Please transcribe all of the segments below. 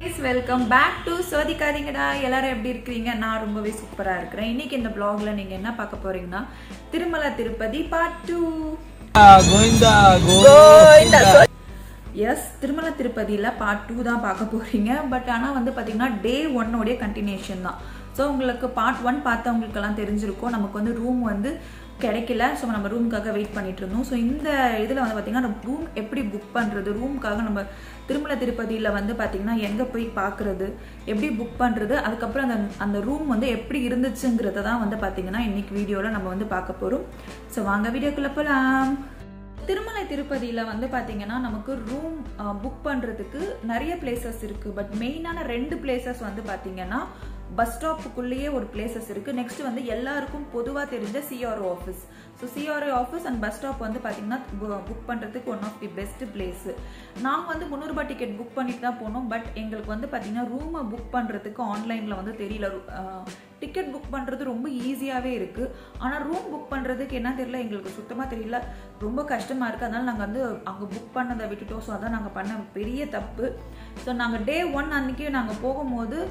welcome back to சோதிக்காதீங்கடா எல்லாரும் எப்படி இருக்கிறீங்க நான் ரொம்பவே சூப்பரா இருக்கிறேன் இன்னைக்கு இந்த பிளாக்ல நீங்க என்ன பார்க்க போறீங்கன்னா Tirumala Tirupati part two Govinda Govinda yes Tirumala திருப்பதியில் பார்ட் டூ தான் பார்க்க போறீங்க பட் ஆனால் வந்து பார்த்தீங்கன்னா டே ஒன்னோடைய கண்டினியூஷன் தான் ஸோ உங்களுக்கு பார்ட் ஒன் பார்த்தவங்களுக்கெல்லாம் தெரிஞ்சிருக்கும் நமக்கு வந்து ரூம் வந்து கிடைக்கல ஸோ நம்ம ரூமுக்காக வெயிட் பண்ணிட்டு இருந்தோம் ஸோ இந்த இதில் வந்து பார்த்தீங்கன்னா ரூம் எப்படி புக் பண்ணுறது ரூமுக்காக நம்ம திருமலை திருப்பதியில் வந்து பார்த்தீங்கன்னா எங்கே போய் பார்க்குறது எப்படி புக் பண்ணுறது அதுக்கப்புறம் அந்த அந்த ரூம் வந்து எப்படி இருந்துச்சுங்கிறத தான் வந்து பார்த்தீங்கன்னா இன்னைக்கு வீடியோவில் நம்ம வந்து பார்க்க போகிறோம் ஸோ வாங்க வீடியோக்குள்ளே போகலாம் திருமலை திருப்பதியில் வந்து பார்த்தீங்கன்னா நமக்கு ரூம் புக் பண்ணுறதுக்கு நிறைய பிளேசஸ் இருக்குது பட் மெயினான ரெண்டு பிளேசஸ் வந்து பார்த்தீங்கன்னா பஸ் ஸ்டாப்புக்குள்ளேயே ஒரு பிளேசஸ் இருக்குது நெக்ஸ்ட் வந்து எல்லாருக்கும் பொதுவாக தெரிஞ்ச CRO office so CRO office and bus stop வந்து பார்த்தீங்கன்னா புக் பண்ணுறதுக்கு one of the best place நாங்கள் வந்து முந்நூறுபா டிக்கெட் புக் பண்ணிட்டு தான் போனோம் பட் எங்களுக்கு வந்து பார்த்தீங்கன்னா ரூமை புக் பண்ணுறதுக்கு ஆன்லைனில் வந்து தெரியல டிக்கெட் புக் பண்ணுறது ரொம்ப ஈஸியாகவே இருக்குது ஆனால் ரூம் புக் பண்ணுறதுக்கு என்ன தெரியல எங்களுக்கு சுத்தமாக தெரியல ரொம்ப கஷ்டமாக இருக்குது அதனால் நாங்கள் வந்து அங்கே புக் பண்ணதை விட்டுட்டோம் ஸோ அதான் நாங்கள் பண்ண பெரிய தப்பு ஸோ நாங்கள் டே ஒன் அன்றைக்கி நாங்கள் போகும்போது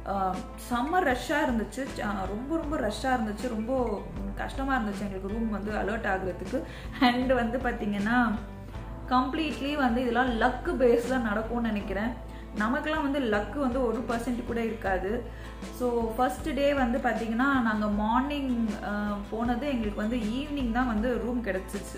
செம்ம ரஷ்ஷாக இருந்துச்சு ரொம்ப ரொம்ப ரஷ்ஷாக இருந்துச்சு ரொம்ப கஷ்டமாக இருந்துச்சு எங்களுக்கு ரூம் வந்து அலர்ட் ஆகுறதுக்கு அண்ட் வந்து பார்த்திங்கன்னா கம்ப்ளீட்லி வந்து இதெல்லாம் லக்கு பேஸில் நடக்கும்னு நினைக்கிறேன் நமக்கெல்லாம் வந்து லக்கு வந்து ஒரு பர்சன்ட் கூட இருக்காது ஸோ ஃபர்ஸ்ட் டே வந்து பார்த்தீங்கன்னா நாங்கள் மார்னிங் போனது எங்களுக்கு வந்து ஈவினிங் தான் வந்து ரூம் கிடச்சிச்சு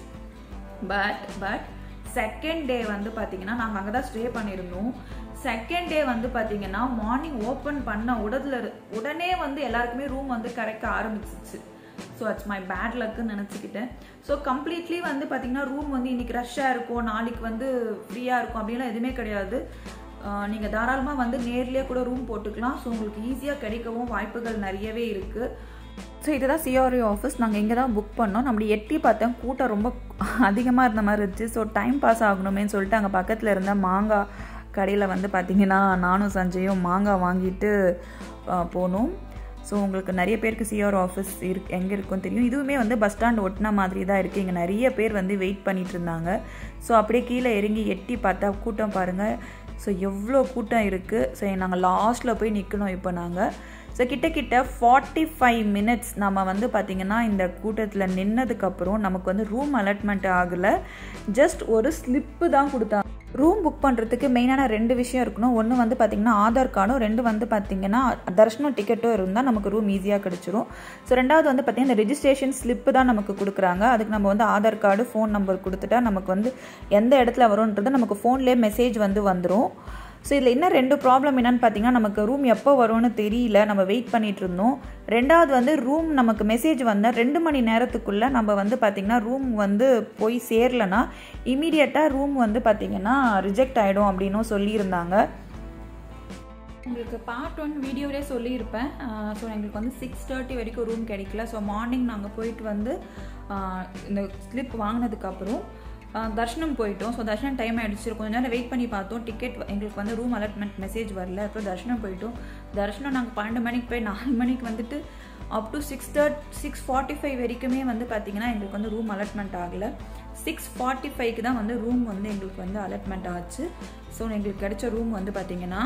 பட் பட் செகண்ட் டே வந்து பார்த்தீங்கன்னா நாங்கள் அங்கே தான் ஸ்டே பண்ணியிருந்தோம் செகண்ட் டே வந்து பார்த்தீங்கன்னா மார்னிங் ஓப்பன் பண்ண உடதுல உடனே வந்து எல்லாருக்குமே ரூம் வந்து கிடைக்க ஆரம்பிச்சிச்சு ஸோ அட்ஸ் மை பேட் லக்குன்னு நினச்சிக்கிட்டேன் ஸோ கம்ப்ளீட்லி வந்து பார்த்தீங்கன்னா ரூம் வந்து இன்னைக்கு ரஷ்ஷாக இருக்கும் நாளைக்கு வந்து ஃப்ரீயாக இருக்கும் அப்படின்லாம் எதுவுமே கிடையாது நீங்கள் தாராளமாக வந்து நேர்லேயே கூட ரூம் போட்டுக்கலாம் ஸோ உங்களுக்கு ஈஸியாக கிடைக்கவும் வாய்ப்புகள் நிறையவே இருக்குது ஸோ இதுதான் சிஆர்ஓ ஆஃபீஸ் நாங்கள் இங்கே தான் புக் பண்ணோம் நம்மளை எட்டி பார்த்தேன் கூட்டம் ரொம்ப அதிகமாக இருந்த மாதிரி இருந்துச்சு ஸோ டைம் பாஸ் ஆகணுமேனு சொல்லிட்டு அங்கே பக்கத்தில் இருந்த மாங்காய் கடையில் வந்து பார்த்திங்கன்னா நானும் சஞ்சயும் மாங்காய் வாங்கிட்டு போனோம் ஸோ உங்களுக்கு நிறைய பேருக்கு சிஆர் ஆஃபீஸ் இருக்கு எங்கே இருக்குன்னு தெரியும் இதுவுமே வந்து பஸ் ஸ்டாண்ட் ஒட்டின மாதிரி தான் இருக்குது இங்கே நிறைய பேர் வந்து வெயிட் பண்ணிட்டு இருந்தாங்க ஸோ அப்படியே கீழே இறங்கி எட்டி பார்த்தா கூட்டம் பாருங்கள் ஸோ எவ்வளோ கூட்டம் இருக்குது ஸோ நாங்கள் லாஸ்ட்டில் போய் நிற்கணும் இப்போ நாங்கள் ஸோ கிட்ட கிட்ட ஃபார்ட்டி ஃபைவ் மினிட்ஸ் நம்ம வந்து பார்த்திங்கன்னா இந்த கூட்டத்தில் நின்னதுக்கப்புறம் நமக்கு வந்து ரூம் அலாட்மெண்ட் ஆகலை ஜஸ்ட் ஒரு ஸ்லிப்பு தான் கொடுத்தாங்க ரூம் புக் பண்ணுறதுக்கு மெயினான ரெண்டு விஷயம் இருக்கணும் ஒன்று வந்து பார்த்திங்கன்னா ஆதார் கார்டும் ரெண்டு வந்து பார்த்திங்கன்னா தர்ஷனம் டிக்கெட்டும் இருந்தால் நமக்கு ரூம் ஈஸியாக கிடச்சிரும் ஸோ ரெண்டாவது வந்து பார்த்திங்கன்னா இந்த ரெஜிஸ்ட்ரேஷன் ஸ்லிப்பு தான் நமக்கு கொடுக்குறாங்க அதுக்கு நம்ம வந்து ஆதார் கார்டு ஃபோன் நம்பர் கொடுத்துட்டா நமக்கு வந்து எந்த இடத்துல வரும்ன்றது நமக்கு ஃபோன்லேயே மெசேஜ் வந்து வந்துடும் ஸோ இதில் என்ன ரெண்டு ப்ராப்ளம் என்னன்னு பார்த்தீங்கன்னா நமக்கு ரூம் எப்போ வரும்னு தெரியல நம்ம வெயிட் பண்ணிட்டு இருந்தோம் ரெண்டாவது வந்து ரூம் நமக்கு மெசேஜ் வந்த ரெண்டு மணி நேரத்துக்குள்ளே நம்ம வந்து பார்த்திங்கன்னா ரூம் வந்து போய் சேரலனா இமீடியட்டாக ரூம் வந்து பார்த்திங்கன்னா ரிஜெக்ட் ஆகிடும் அப்படின்னும் சொல்லியிருந்தாங்க உங்களுக்கு பார்ட் ஒன் வீடியோவிலே சொல்லியிருப்பேன் ஸோ எங்களுக்கு வந்து சிக்ஸ் தேர்ட்டி வரைக்கும் ரூம் கிடைக்கல ஸோ மார்னிங் நாங்கள் போயிட்டு வந்து இந்த ஸ்லிப் வாங்கினதுக்கப்புறம் தர்ஷனம் போயிட்டோம் ஸோ தர்ஷனம் டைம் ஆகிடுச்சு கொஞ்சம் நேரம் வெயிட் பண்ணி பார்த்தோம் டிக்கெட் எங்களுக்கு வந்து ரூம் அலாட்மெண்ட் மெசேஜ் வரல அப்புறம் தர்ஷனம் போயிட்டோம் தர்ஷனம் நாங்கள் பன்னெண்டு மணிக்கு போய் நாலு மணிக்கு வந்துட்டு up to six thirty six forty five வரைக்குமே வந்து பார்த்தீங்கன்னா எங்களுக்கு வந்து ரூம் அலாட்மெண்ட் ஆகலை சிக்ஸ் ஃபார்ட்டி ஃபைவ்க்கு தான் வந்து ரூம் வந்து எங்களுக்கு வந்து அலாட்மெண்ட் ஆச்சு ஸோ எங்களுக்கு கிடைச்ச ரூம் வந்து பார்த்தீங்கன்னா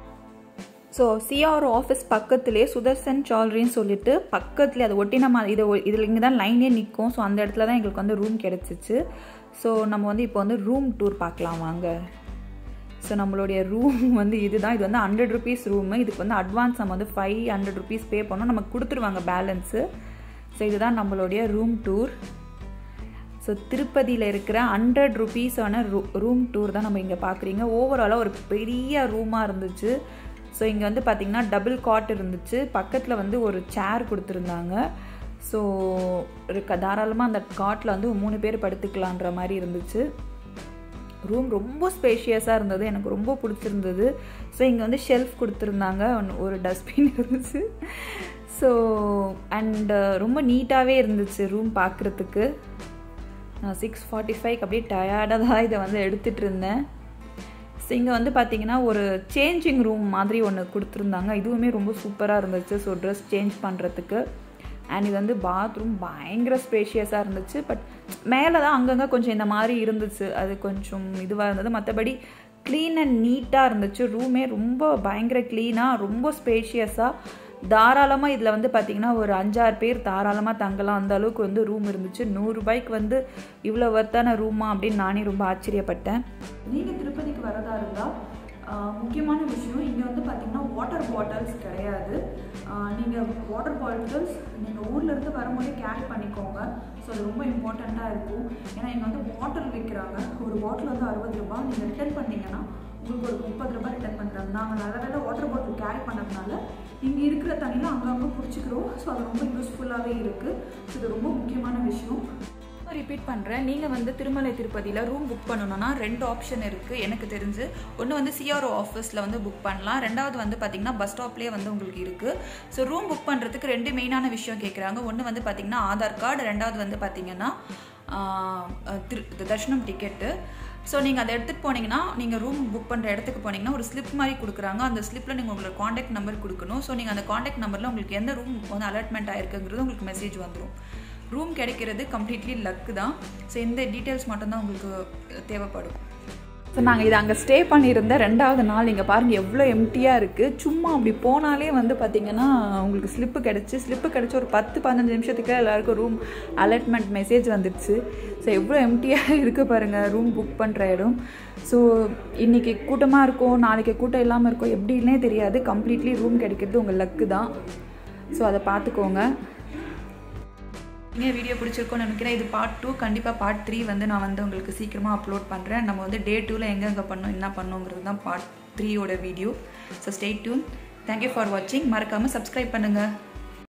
ஸோ சிஆர்ஓ ஆஃபீஸ் பக்கத்துலேயே சுதர்சன் சால்ரின்னு சொல்லிட்டு பக்கத்துலேயே அது ஒட்டின மாதிரி இது இதில் இங்கே தான் லைனே நிற்கும் ஸோ அந்த இடத்துல தான் எங்களுக்கு வந்து ரூம் கிடச்சிச்சு ஸோ நம்ம வந்து இப்போ வந்து ரூம் டூர் பார்க்கலாம் வாங்க ஸோ நம்மளுடைய ரூம் வந்து இதுதான் இது வந்து ஹண்ட்ரட் ருபீஸ் ரூமு இதுக்கு வந்து அட்வான்ஸ் நம்ம வந்து ஃபைவ் ஹண்ட்ரட் ருபீஸ் பே பண்ணோம் நமக்கு கொடுத்துருவாங்க பேலன்ஸு ஸோ இதுதான் நம்மளுடைய ரூம் டூர் ஸோ திருப்பதியில் இருக்கிற ஹண்ட்ரட் ருபீஸான ரூ ரூம் டூர் தான் நம்ம இங்கே பார்க்குறீங்க ஓவராலாக ஒரு பெரிய ரூமாக இருந்துச்சு ஸோ இங்கே வந்து பார்த்திங்கன்னா டபுள் காட் இருந்துச்சு பக்கத்தில் வந்து ஒரு சேர் கொடுத்துருந்தாங்க ஸோ இருக்க தாராளமாக அந்த காட்டில் வந்து மூணு பேர் படுத்துக்கலான்ற மாதிரி இருந்துச்சு ரூம் ரொம்ப ஸ்பேஷியஸாக இருந்தது எனக்கு ரொம்ப பிடிச்சிருந்தது ஸோ இங்கே வந்து ஷெல்ஃப் கொடுத்துருந்தாங்க ஒரு டஸ்ட்பின் இருந்துச்சு ஸோ அண்டு ரொம்ப நீட்டாகவே இருந்துச்சு ரூம் பார்க்குறதுக்கு நான் சிக்ஸ் ஃபார்ட்டி ஃபைவ் அப்படியே டயர்டாக தான் இதை வந்து எடுத்துகிட்டு இருந்தேன் ஸோ இங்கே வந்து பார்த்தீங்கன்னா ஒரு சேஞ்சிங் ரூம் மாதிரி ஒன்று கொடுத்துருந்தாங்க இதுவுமே ரொம்ப சூப்பராக இருந்துச்சு ஸோ ட்ரெஸ் சேஞ்ச் பண்ணுறதுக்கு அண்ட் இது வந்து பாத்ரூம் பயங்கர ஸ்பேஷியஸாக இருந்துச்சு பட் மேலே தான் அங்கங்கே கொஞ்சம் இந்த மாதிரி இருந்துச்சு அது கொஞ்சம் இதுவாக இருந்தது மற்றபடி க்ளீன் அண்ட் நீட்டாக இருந்துச்சு ரூமே ரொம்ப பயங்கர க்ளீனாக ரொம்ப ஸ்பேஷியஸாக தாராளமாக இதில் வந்து பார்த்திங்கன்னா ஒரு அஞ்சாறு பேர் தாராளமாக தங்கலாம் அந்த அளவுக்கு வந்து ரூம் இருந்துச்சு நூறுரூபாய்க்கு வந்து இவ்வளோ ஒர்த்தான ரூமா அப்படின்னு நானே ரொம்ப ஆச்சரியப்பட்டேன் நீங்கள் திருப்பதிக்கு வரதா இருந்தால் முக்கியமான விஷயம் இங்கே வந்து பார்த்திங்கன்னா வாட்டர் பாட்டில்ஸ் கிடையாது நீங்கள் வாட்டர் பாட்டில்ஸ் நீங்கள் ஊர்லேருந்து வரும்போதே கேரி பண்ணிக்கோங்க ஸோ அது ரொம்ப இம்பார்ட்டண்ட்டாக இருக்கும் ஏன்னா இங்கே வந்து பாட்டில் விற்கிறாங்க ஒரு பாட்டில் வந்து அறுபது ரூபாய் நீங்கள் ரிட்டர்ன் பண்ணிங்கன்னா உங்களுக்கு ஒரு முப்பது ரூபாய் ரிட்டர்ன் பண்ணுறாங்க நாங்கள் நல்ல வேலை வாட்டர் பாட்டில் கேரி பண்ணதுனால இங்கே இருக்கிற தண்ணியில் அங்கங்கே பிடிச்சிக்கிறோம் ஸோ அது ரொம்ப யூஸ்ஃபுல்லாகவே இருக்குது ஸோ இது ரொம்ப முக்கியமான விஷயம் ரிப்பீட் பண்ணுறேன் நீங்கள் வந்து திருமலை திருப்பதியில் ரூம் புக் பண்ணணும்னா ரெண்டு ஆப்ஷன் இருக்குது எனக்கு தெரிஞ்சு ஒன்று வந்து சிஆர்ஓ ஆஃபீஸில் வந்து புக் பண்ணலாம் ரெண்டாவது வந்து பார்த்திங்கன்னா பஸ் ஸ்டாப்லேயே வந்து உங்களுக்கு இருக்குது ஸோ ரூம் புக் பண்ணுறதுக்கு ரெண்டு மெயினான விஷயம் கேட்குறாங்க ஒன்று வந்து பார்த்திங்கன்னா ஆதார் கார்டு ரெண்டாவது வந்து பார்த்திங்கன்னா திரு தர்ஷனம் டிக்கெட்டு ஸோ நீங்கள் அதை எடுத்துகிட்டு போனீங்கன்னா நீங்கள் ரூம் புக் பண்ணுற இடத்துக்கு போனீங்கன்னா ஒரு ஸ்லிப் மாதிரி கொடுக்குறாங்க அந்த ஸ்லிப்பில் நீங்கள் உங்களோட காண்டாக்ட் நம்பர் கொடுக்கணும் ஸோ நீங்கள் அந்த காண்டாக்ட் நம்பரில் உங்களுக்கு எந்த ரூம் வந்து அலாட்மெண்ட் ஆயிருக்குங்கிறது உங்களுக்கு மெசேஜ் வந்துடும் ரூம் கிடைக்கிறது கம்ப்ளீட்லி லக்கு தான் ஸோ இந்த டீட்டெயில்ஸ் மட்டும்தான் உங்களுக்கு தேவைப்படும் ஸோ நாங்கள் இதை அங்கே ஸ்டே பண்ணியிருந்த ரெண்டாவது நாள் இங்கே பாருங்கள் எவ்வளோ எம்டியாக இருக்குது சும்மா அப்படி போனாலே வந்து பார்த்திங்கன்னா உங்களுக்கு ஸ்லிப்பு கிடச்சி ஸ்லிப்பு கிடச்சி ஒரு பத்து பதினஞ்சு நிமிஷத்துக்கு எல்லாருக்கும் ரூம் அலர்ட்மெண்ட் மெசேஜ் வந்துடுச்சு ஸோ எவ்வளோ எம்டியாக இருக்குது பாருங்கள் ரூம் புக் பண்ணுற இடம் ஸோ இன்றைக்கி கூட்டமாக இருக்கும் நாளைக்கு கூட்டம் இல்லாமல் இருக்கும் எப்படின்னே தெரியாது கம்ப்ளீட்லி ரூம் கிடைக்கிறது உங்கள் லக்கு தான் ஸோ அதை பார்த்துக்கோங்க நீங்கள் வீடியோ பிடிச்சிருக்கோன்னு நினைக்கிறேன் இது பார்ட் டூ கண்டிப்பாக பார்ட் த்ரீ வந்து நான் வந்து உங்களுக்கு சீக்கிரமாக அப்லோட் பண்ணுறேன் நம்ம வந்து டே டூவில் எங்கெங்கே பண்ணோம் என்ன பண்ணோங்கிறது தான் பார்ட் த்ரீயோட video so stay tuned thank you for வாட்சிங் மறக்காமல் சப்ஸ்கிரைப் பண்ணுங்கள்